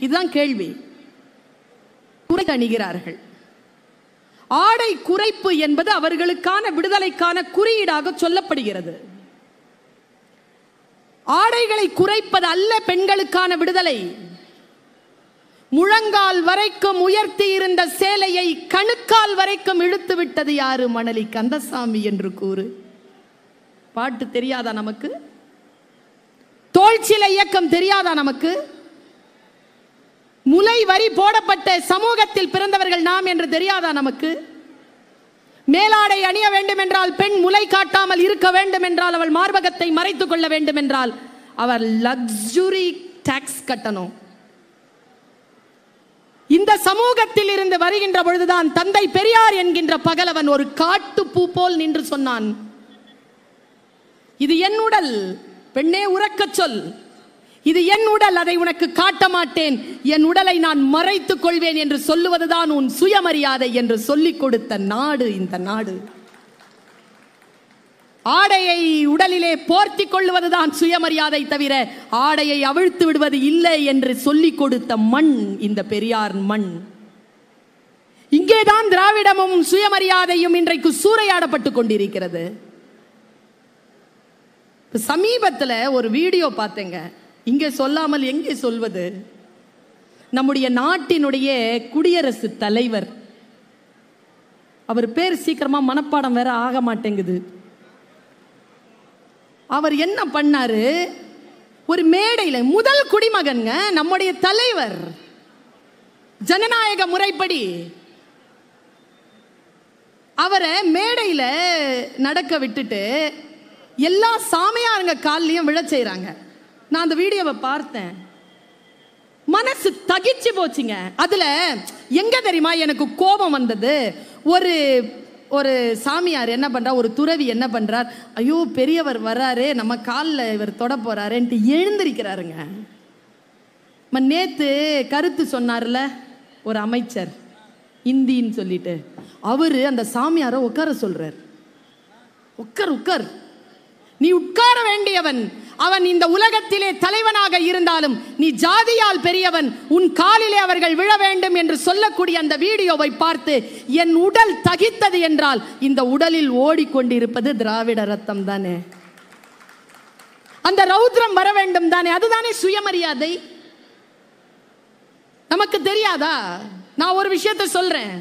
இதுதான் கேள்வி குறை அணிகிறார்கள் ஆடை குறைப்பு என்பது அவர்களுக்கான விடுதலைக்கான குறியீடாக சொல்லப்படுகிறது ஆடைகளை குறைப்பது அல்ல பெண்களுக்கான விடுதலை முழங்கால் வரைக்கும் உயர்த்தி இருந்த சேலையை கணுக்கால் வரைக்கும் இழுத்து விட்டது யாரு மணலி கந்தசாமி என்று கூறு பாட்டு தெரியாதா நமக்கு தோல்சிலை இயக்கம் தெரியாதா நமக்கு முலை வரி போடப்பட்ட சமூகத்தில் பிறந்தவர்கள் நாம் என்று தெரியாதா நமக்கு மேலாடை அணிய வேண்டும் என்றால் பெண் முலை காட்டாமல் இருக்க வேண்டும் என்றால் அவள் மார்பகத்தை மறைத்துக் கொள்ள வேண்டும் என்றால் அவர் லக்ஸுரி டாக்ஸ் கட்டணும் இந்த சமூகத்தில் இருந்து வருகின்ற பொழுதுதான் தந்தை பெரியார் என்கின்ற பகலவன் ஒரு காட்டு பூ போல் நின்று சொன்னான் இது என் உடல் பெண்ணே உறக்கச் சொல் இது என் உடல் அதை உனக்கு காட்ட மாட்டேன் என் உடலை நான் மறைத்துக் கொள்வேன் என்று சொல்லுவதுதான் உன் சுயமரியாதை என்று சொல்லிக் கொடுத்த நாடு இந்த நாடு ஆடையை உடலிலே போர்த்தி கொள்வதுதான் சுயமரியாதை தவிர ஆடையை அவிழ்த்து விடுவது இல்லை என்று சொல்லிக் கொடுத்த மண் இந்த பெரியார் மண் இங்கேதான் திராவிடமும் சுயமரியாதையும் இன்றைக்கு சூறையாடப்பட்டு கொண்டிருக்கிறது இப்ப சமீபத்துல ஒரு வீடியோ பார்த்தேங்க இங்கே சொல்லாமல் எங்கே சொல்வது நம்முடைய நாட்டினுடைய குடியரசு தலைவர் அவர் பேர் சீக்கிரமா மனப்பாடம் வேற ஆக மாட்டேங்குது அவர் என்ன பண்ணாரு ஒரு மேடையில முதல் குடிமகன்ங்க நம்முடைய தலைவர் ஜனநாயக முறைப்படி அவரை மேடையில நடக்க விட்டுட்டு எல்லா சாமியாருங்க கால்லயும் விழ செய்றாங்க நான் அந்த வீடியோவை பார்த்தேன் மனசு தகிச்சு போச்சுங்க அதுல எங்க தெரியுமா எனக்கு கோபம் வந்தது ஒரு ஒரு சாமியார் என்ன பண்றா ஒரு துறவி என்ன பண்றார் ஐயோ பெரியவர் வர்றாரு நம்ம காலில் இவர் தொட போறாருன்ட்டு எழுந்திருக்கிறாருங்க ம, நேத்து கருத்து சொன்னார்ல ஒரு அமைச்சர் இந்தின்னு சொல்லிட்டு அவரு அந்த சாமியாரை உட்கார சொல்றார் உட்கார் உட்கார் நீ உட்கார வேண்டியவன் அவன் இந்த உலகத்திலே தலைவனாக இருந்தாலும் நீ ஜாதியால் பெரியவன் உன் காலிலே அவர்கள் விழ வேண்டும் என்று சொல்லக்கூடிய அந்த வீடியோவை பார்த்து என் உடல் தகித்தது என்றால் இந்த உடலில் ஓடிக்கொண்டிருப்பது திராவிட ரத்தம் தானே அந்த ரௌத்ரம் வர வேண்டும் தானே அதுதானே சுயமரியாதை நமக்கு தெரியாதா நான் ஒரு விஷயத்தை சொல்றேன்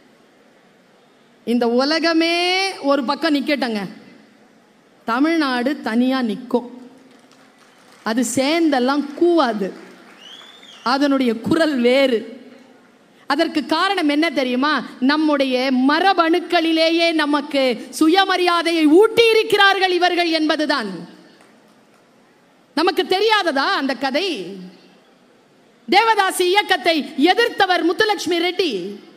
இந்த உலகமே ஒரு பக்கம் நிக்கட்டங்க தமிழ்நாடு தனியா நிற்கும் அது சேர்ந்தெல்லாம் கூவாது அதனுடைய குரல் வேறு அதற்கு காரணம் என்ன தெரியுமா நம்முடைய மரபணுக்களிலேயே நமக்கு சுயமரியாதையை ஊட்டி இருக்கிறார்கள் இவர்கள் என்பதுதான் நமக்கு தெரியாததா அந்த கதை தேவதாசி இயக்கத்தை எதிர்த்தவர் முத்துலட்சுமி ரெட்டி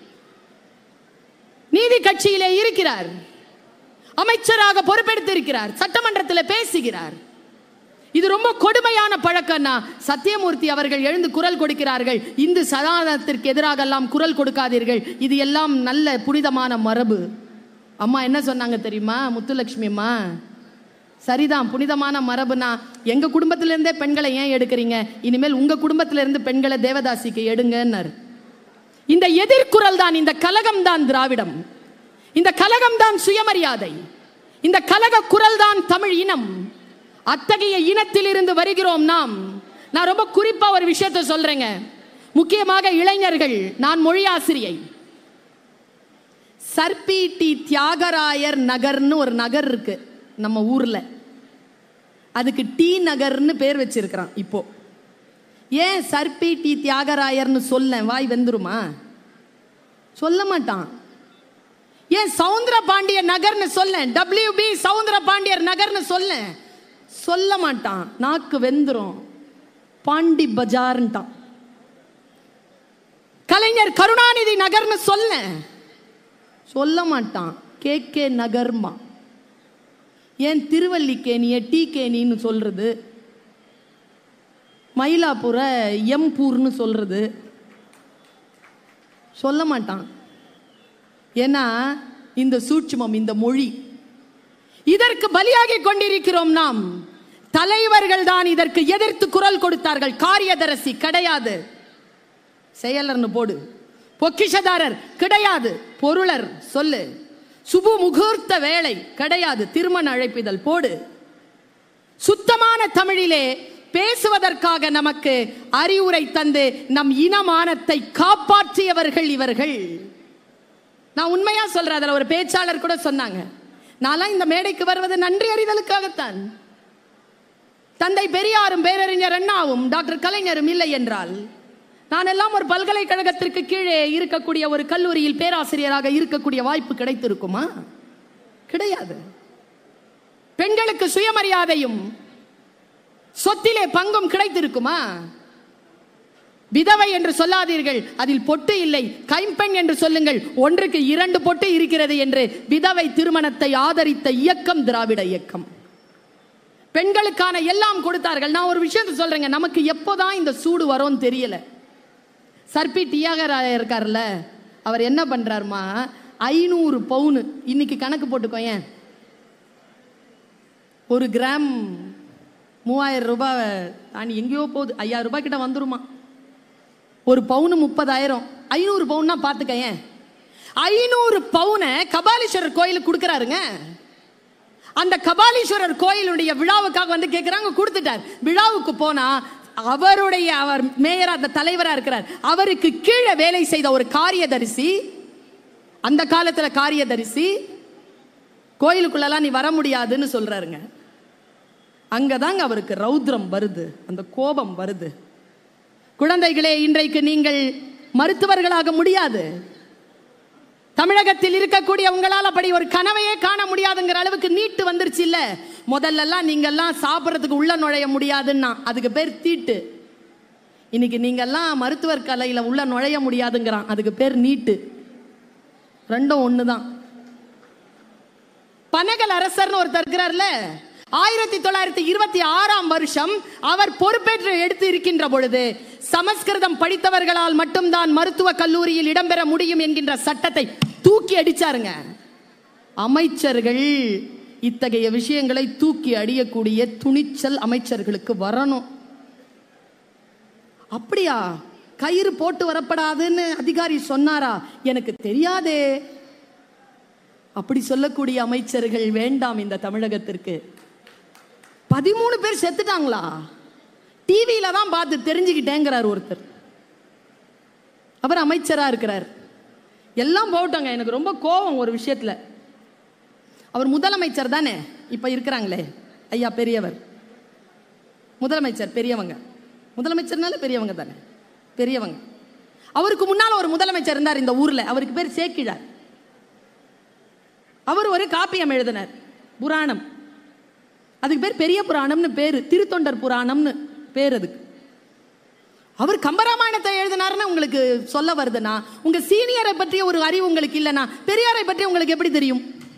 நீதி கட்சியிலே இருக்கிறார் அமைச்சராக பொறுப்பெடுத்திருக்கிறார் சட்டமன்றத்தில் பேசுகிறார் இது ரொம்ப கொடுமையான பழக்கம்னா சத்தியமூர்த்தி அவர்கள் எழுந்து குரல் கொடுக்கிறார்கள் இந்து சனாதனத்திற்கு எதிராக எல்லாம் குரல் கொடுக்காதீர்கள் இது எல்லாம் நல்ல புனிதமான மரபு அம்மா என்ன சொன்னாங்க தெரியுமா முத்துலட்சுமி அம்மா சரிதான் புனிதமான மரபுனா எங்க குடும்பத்துல இருந்தே பெண்களை ஏன் எடுக்கிறீங்க இனிமேல் உங்க குடும்பத்துல இருந்து பெண்களை தேவதாசிக்கு எடுங்கன்னார் இந்த எதிர்குரல் தான் இந்த கலகம் தான் திராவிடம் இந்த கலகம் தான் சுயமரியாதை இந்த கலக குரல் தான் தமிழ் இனம் அத்தகைய இனத்தில் இருந்து வருகிறோம் நாம் நான் ரொம்ப குறிப்பா ஒரு விஷயத்தை சொல்றேங்க முக்கியமாக இளைஞர்கள் நான் மொழி ஆசிரியை சர்பி டி தியாகராயர் நகர்னு ஒரு நகர் இருக்கு நம்ம ஊர்ல அதுக்கு டி நகர்னு பேர் வச்சிருக்கிறான் இப்போ ஏன் சர்பி டி தியாகராயர்னு சொல்ல வாய் வெந்துருமா சொல்ல மாட்டான் ஏன் சவுந்தர பாண்டிய நகர்னு சொல்ல டபிள்யூ பி சவுந்தர பாண்டியர் நகர்னு சொல்ல சொல்ல மாட்டான் நாக்கு வெந்துரும் பாண்டி பஜார்ன்ட்டான் கலைஞர் கருணாநிதி நகர்னு சொல்ல சொல்ல மாட்டான் கே கே நகர்மா ஏன் திருவல்லிக்கேணிய டி கேணின்னு சொல்றது மயிலாப்பூர எம்பூர்னு சொல்றது சொல்ல மாட்டான் ஏன்னா இந்த சூட்சுமம் இந்த மொழி இதற்கு பலியாகி கொண்டிருக்கிறோம் நாம் தலைவர்கள் தான் இதற்கு எதிர்த்து குரல் கொடுத்தார்கள் காரியதரசி கிடையாது செயலர்னு போடு பொக்கிஷதாரர் கிடையாது பொருளர் சொல்லு சுபு முகூர்த்த வேலை கிடையாது திருமண அழைப்பிதழ் போடு சுத்தமான தமிழிலே பேசுவதற்காக நமக்கு அறிவுரை தந்து நம் இனமானத்தை காப்பாற்றியவர்கள் இவர்கள் நான் உண்மையா சொல்றேன் அதுல ஒரு பேச்சாளர் கூட சொன்னாங்க நான்லாம் இந்த மேடைக்கு வருவது நன்றி அறிதலுக்காகத்தான் தந்தை பெரியாரும் பேரறிஞர் அண்ணாவும் டாக்டர் கலைஞரும் இல்லை என்றால் நான் எல்லாம் ஒரு பல்கலைக்கழகத்திற்கு கீழே இருக்கக்கூடிய ஒரு கல்லூரியில் பேராசிரியராக இருக்கக்கூடிய வாய்ப்பு கிடைத்திருக்குமா கிடையாது பெண்களுக்கு சுயமரியாதையும் சொத்திலே பங்கும் கிடைத்திருக்குமா விதவை என்று சொல்லாதீர்கள் அதில் பொட்டு இல்லை கைம்பெண் என்று சொல்லுங்கள் ஒன்றுக்கு இரண்டு பொட்டு இருக்கிறது என்று விதவை திருமணத்தை ஆதரித்த இயக்கம் திராவிட இயக்கம் பெண்களுக்கான எல்லாம் கொடுத்தார்கள் நான் ஒரு விஷயத்தை சொல்றேங்க நமக்கு எப்போதான் இந்த சூடு வரும்னு தெரியல சர்பி தியாகராய இருக்கார்ல அவர் என்ன பண்றாருமா ஐநூறு பவுனு இன்னைக்கு கணக்கு போட்டுக்கோ ஏன் ஒரு கிராம் மூவாயிரம் ரூபாய் தாண்டி எங்கேயோ போகுது ஐயாயிரம் ரூபாய் கிட்ட வந்துருமா ஒரு பவுனு முப்பதாயிரம் ஐநூறு பவுன்னா பார்த்துக்க ஏன் ஐநூறு பவுனை கபாலீஸ்வரர் கோயிலுக்கு கொடுக்குறாருங்க அந்த கபாலீஸ்வரர் கோயிலுடைய விழாவுக்காக வந்து கேட்குறாங்க கொடுத்துட்டார் விழாவுக்கு போனா அவருடைய அவர் மேயர் அந்த தலைவரா இருக்கிறார் அவருக்கு கீழே வேலை செய்த ஒரு காரியதரிசி அந்த காலத்துல காரியதரிசி கோயிலுக்குள்ளலாம் நீ வர முடியாதுன்னு சொல்றாருங்க அங்கதாங்க அவருக்கு ரௌத்ரம் வருது அந்த கோபம் வருது குழந்தைகளே இன்றைக்கு நீங்கள் மருத்துவர்களாக முடியாது தமிழகத்தில் இருக்கக்கூடிய உங்களால் அப்படி ஒரு கனவையே காண முடியாதுங்கிற அளவுக்கு நீட்டு வந்துருச்சு இல்ல முதல்லலாம் நீங்கெல்லாம் சாப்பிட்றதுக்கு உள்ள நுழைய முடியாதுன்னா அதுக்கு பேர் தீட்டு இன்னைக்கு நீங்கெல்லாம் மருத்துவர் கலையில உள்ள நுழைய முடியாதுங்கிறான் அதுக்கு பேர் நீட்டு ரெண்டும் ஒண்ணுதான் பனகல் அரசர்னு ஒருத்தர் இருக்கிறார்ல ஆயிரத்தி தொள்ளாயிரத்தி இருபத்தி ஆறாம் வருஷம் அவர் பொறுப்பேற்று எடுத்து இருக்கின்ற பொழுது சமஸ்கிருதம் படித்தவர்களால் மட்டும்தான் மருத்துவ கல்லூரியில் இடம்பெற முடியும் என்கின்ற சட்டத்தை தூக்கி அடிச்சாருங்க அமைச்சர்கள் இத்தகைய விஷயங்களை தூக்கி அடியக்கூடிய துணிச்சல் அமைச்சர்களுக்கு வரணும் அப்படியா கயிறு போட்டு வரப்படாதுன்னு அதிகாரி சொன்னாரா எனக்கு தெரியாதே அப்படி சொல்லக்கூடிய அமைச்சர்கள் வேண்டாம் இந்த தமிழகத்திற்கு பதிமூணு பேர் செத்துட்டாங்களா டிவியில தான் பார்த்து தெரிஞ்சுக்கிட்டேங்கிறார் ஒருத்தர் அவர் அமைச்சரா இருக்கிறார் எல்லாம் போட்டாங்க எனக்கு ரொம்ப கோபம் ஒரு விஷயத்துல அவர் முதலமைச்சர் தானே இப்ப இருக்கிறாங்களே ஐயா பெரியவர் முதலமைச்சர் பெரியவங்க முதலமைச்சர்னால பெரியவங்க தானே பெரியவங்க அவருக்கு முன்னால ஒரு முதலமைச்சர் இருந்தார் இந்த ஊர்ல அவருக்கு பேர் சேக்கிழார் அவர் ஒரு காப்பியம் எழுதினார் புராணம் அதுக்கு பேர் பெரிய புராணம்னு பேரு திருத்தொண்டர் புராணம்னு பேர் அதுக்கு அவர் கம்பராமாயணத்தை எழுதினாருன்னு உங்களுக்கு சொல்ல வருதுன்னா உங்க சீனியரை பற்றிய ஒரு அறிவு உங்களுக்கு இல்லைன்னா பெரியாரை பற்றி உங்களுக்கு எப்படி தெரியும்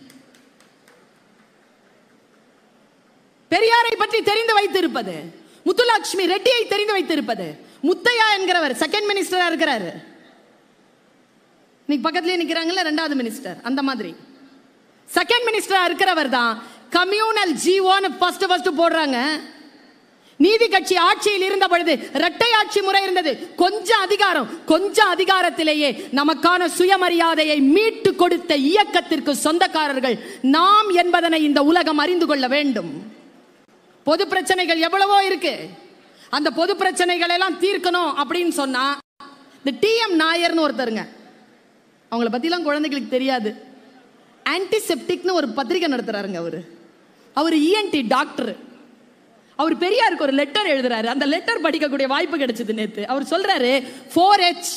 பெரியாரை பற்றி தெரிந்து வைத்திருப்பது முத்துலட்சுமி ரெட்டியை தெரிந்து வைத்திருப்பது முத்தையா என்கிறவர் செகண்ட் மினிஸ்டரா இருக்கிறாரு இன்னைக்கு பக்கத்துலயே நிக்கிறாங்கல்ல ரெண்டாவது மினிஸ்டர் அந்த மாதிரி செகண்ட் மினிஸ்டரா இருக்கிறவர் தான் கம்யூனல் ஜிஓன்னு ஃபர்ஸ்ட் ஃபர்ஸ்ட் போடுறாங்க நீதி கட்சி ஆட்சியில் இருந்த பொழுது இரட்டை ஆட்சி முறை இருந்தது கொஞ்சம் அதிகாரம் கொஞ்சம் அதிகாரத்திலேயே நமக்கான சுயமரியாதையை மீட்டு கொடுத்த இயக்கத்திற்கு சொந்தக்காரர்கள் நாம் என்பதனை இந்த உலகம் அறிந்து கொள்ள வேண்டும் பொது பிரச்சனைகள் எவ்வளவோ இருக்கு அந்த பொது பிரச்சனைகள் எல்லாம் தீர்க்கணும் அப்படின்னு சொன்னா இந்த டிஎம் நாயர்னு ஒருத்தருங்க அவங்கள பத்திலாம் குழந்தைகளுக்கு தெரியாது ஆன்டிசெப்டிக்னு ஒரு பத்திரிகை நடத்துறாருங்க அவரு அவர் இஎன்டி டாக்டர் அவர் பெரியாருக்கு ஒரு லெட்டர் எழுதுறாரு அந்த லெட்டர் படிக்கக்கூடிய வாய்ப்பு கிடைச்சது நேத்து அவர் சொல்றாரு ஃபோர் ஹெச்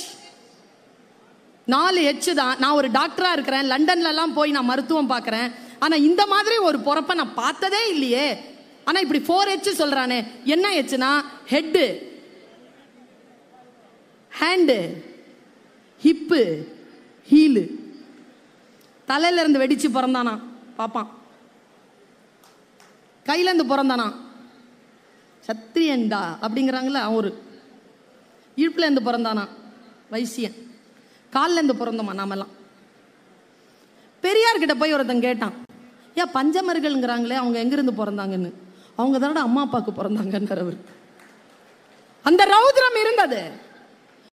நாலு ஹெச் தான் நான் ஒரு டாக்டரா இருக்கிறேன் லண்டன்ல எல்லாம் போய் நான் மருத்துவம் பார்க்கறேன் ஆனா இந்த மாதிரி ஒரு பொறப்ப நான் பார்த்ததே இல்லையே ஆனா இப்படி ஃபோர் ஹெச் சொல்றானே என்ன ஹெச்னா ஹெட்டு ஹேண்டு ஹிப்பு ஹீலு தலையில இருந்து வெடிச்சு பிறந்தானா பாப்பான் கையில இருந்து பிறந்தானா சத்திரியன்டா அப்படிங்கிறாங்களே அவன் ஒரு இழுப்புல இருந்து பிறந்தானா வைசியன் கால்ல இருந்து பிறந்தோமா நாமெல்லாம் பெரியார் கிட்ட போய் ஒருத்தன் கேட்டான் ஏன் பஞ்சமர்கள்ங்கிறாங்களே அவங்க எங்கிருந்து பிறந்தாங்கன்னு அவங்க தானடா அம்மா அப்பாவுக்கு பிறந்தாங்கன்றார் அவர் அந்த ரௌத்ரம் இருந்தது